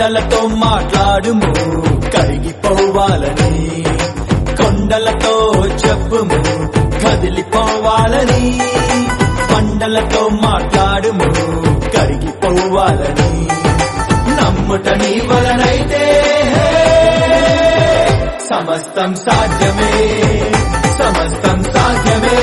కొండలతో మాట్లాడుము కరిగిపోవాలని కొండలతో చెప్పుము కదిలిపోవాలని కొండలతో మాట్లాడుము కరిగిపోవాలని నమ్ముట నీ వలనైతే సమస్తం సాధ్యమే సమస్తం సాధ్యమే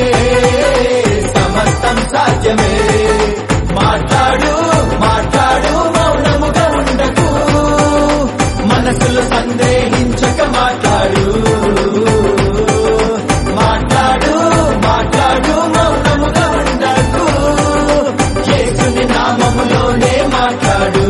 సమస్తం సాధ్యమే మాట్లాడు మాట్లాడు మౌనముగా ఉండకు మనసులు సందేహించక మాట్లాడు మాట్లాడు మాట్లాడు మౌనముగా ఉండకు యేసుని నామములోనే మాట్లాడు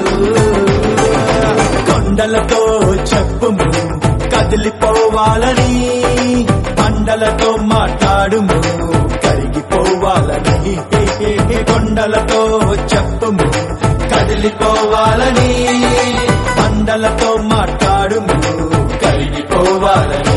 కొండలతో చెప్పుము కదిలిపోవాలని పండలతో మాట్లాడుము కరిగిపోవాలని కొండలతో చెప్పుము కదిలిపోవాలని పండలతో మాట్లాడుము కరిగిపోవాలని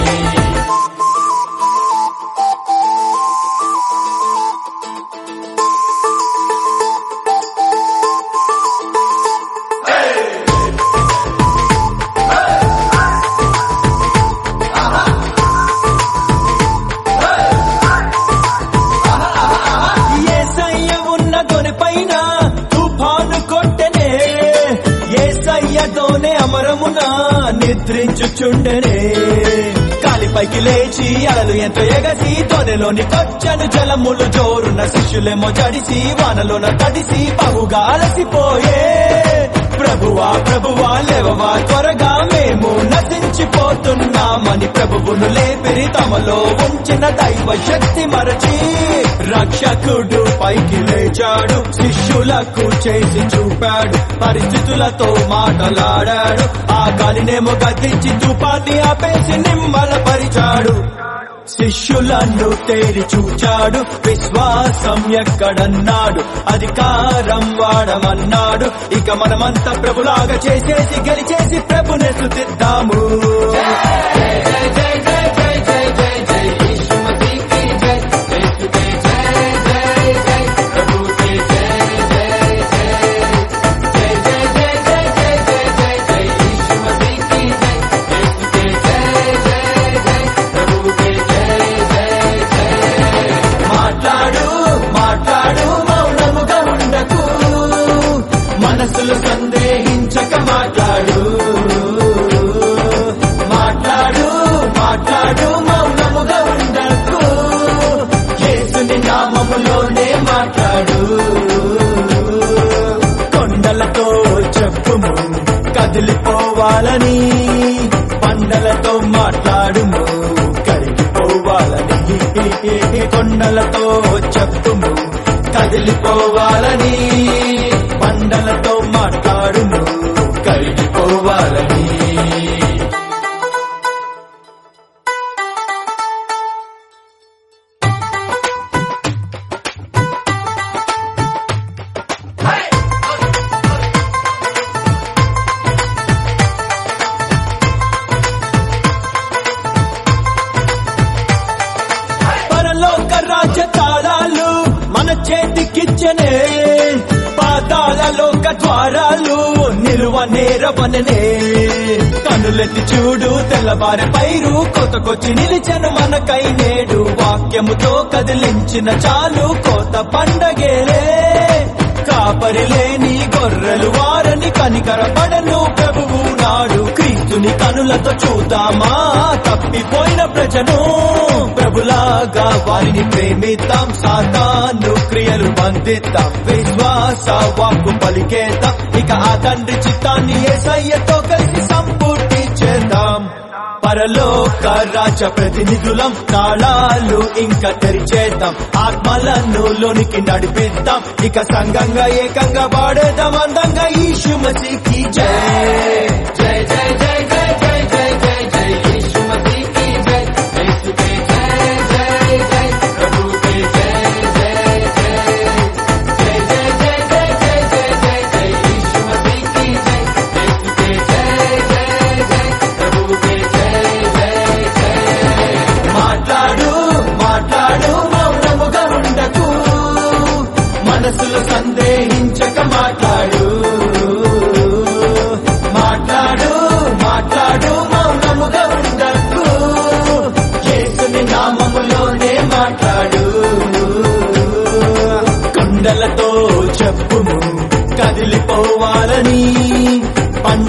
ఏసయ్య ఉన్న కొనిపైన తుఫాను కొట్టెనే ఏసయ్యతోనే అమరమున నిద్రించుచుండెనే కాలిపైకి లేచి అలలు ఎంతో ఎగసి తొనెలోని కొచ్చను జలములు జోరున శిష్యులేమో జడిసి వానలోన తడిసి బహుగా అలసిపోయే ప్రభువా ప్రభువా లేవవా త్వరగా మేము నశించిపోతున్నామని ప్రభువును లేపిరి తమలో ఉంచిన దైవ శక్తి మరచి రక్షకుడు పైకి లేచాడు శిష్యులకు చేసి చూపాడు పరిస్థితులతో మాటలాడాడు ఆ గాలినేమో గద్దించి తుపాన్ని ఆపేసి నిమ్మలపరిచాడు శిష్యులను తేరి చూచాడు విశ్వాసం ఎక్కడన్నాడు అధికారం వాడమన్నాడు ఇక మనమంతా ప్రభులాగా చేసేసి గెలిచేసి ప్రభుని స్థుతిద్దాము మాట్లాడు మాట్లాడు మౌనముగా ఉండకు మనసులు సందేహించక మాట్లాడు మాట్లాడు మాట్లాడు మౌనముగా ఉండకు యేసుని నామములోనే మాట్లాడు కొండలతో చెప్పుము కదిలిపోవాలని పండలతో మాట్లాడుము కరిగిపోవాలని కొండలతో చెప్పుము కదిలిపోవాలని పండలతో మాట్లాడుము కరిగిపోవాలని పరలోక రాజ్య తాళాలు మన చేతికిచ్చనే పాతాళలోక ద్వారాలు నిలువ నేరవననే కనులెత్తి చూడు తెల్లవారి పైరు కొతకొచ్చి నిలిచెను మనకై నేడు వాక్యముతో కదిలించిన చాలు కోత పండగేలే కాపరి లేని గొర్రెలు వారని కనికరపడను ప్రభువు నాడు క్రీస్తుని కనులతో చూద్దామా తప్పిపోయిన ప్రజను ప్రభులాగా వారిని ప్రేమిద్దాం సాతాను క్రియలు బంధిద్దాం విశ్వాస వాక్కు పలికేద్దాం ఇక ఆ తండ్రి చిత్తాన్ని ఏసయ్యతో కలిసి సంపూర్తి చేద్దాం పరలోక రాజ ప్రతినిధులం తాళాలు ఇంకా తెరిచేద్దాం ఆత్మలను లోనికి నడిపిద్దాం ఇక సంఘంగా ఏకంగా పాడేద్దాం అందంగా ఈశు మసీకి జై జై జై జై జై జై జై జై జై ఈశు మసీకి జై యేసుకే జై జై జై ప్రభుకే జై జై జై జై జై జై జై జై జై జై ఈశు మసీకి జై యేసుకే జై జై జై ప్రభుకే జై జై జై మాట్లాడు మాట్లాడు మౌనముగా ఉండకు మనసులు సందేహించక మాట్లాడు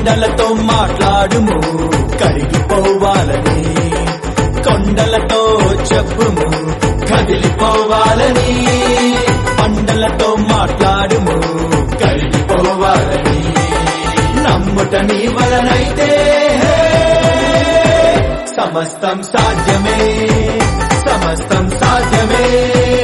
కొండలతో మాట్లాడుము కరిగిపోవాలని కొండలతో చెప్పుము కదిలిపోవాలని కొండలతో మాట్లాడుము కరిగిపోవాలని నమ్ముట నీ వలనైతే సమస్తం సాధ్యమే సమస్తం సాధ్యమే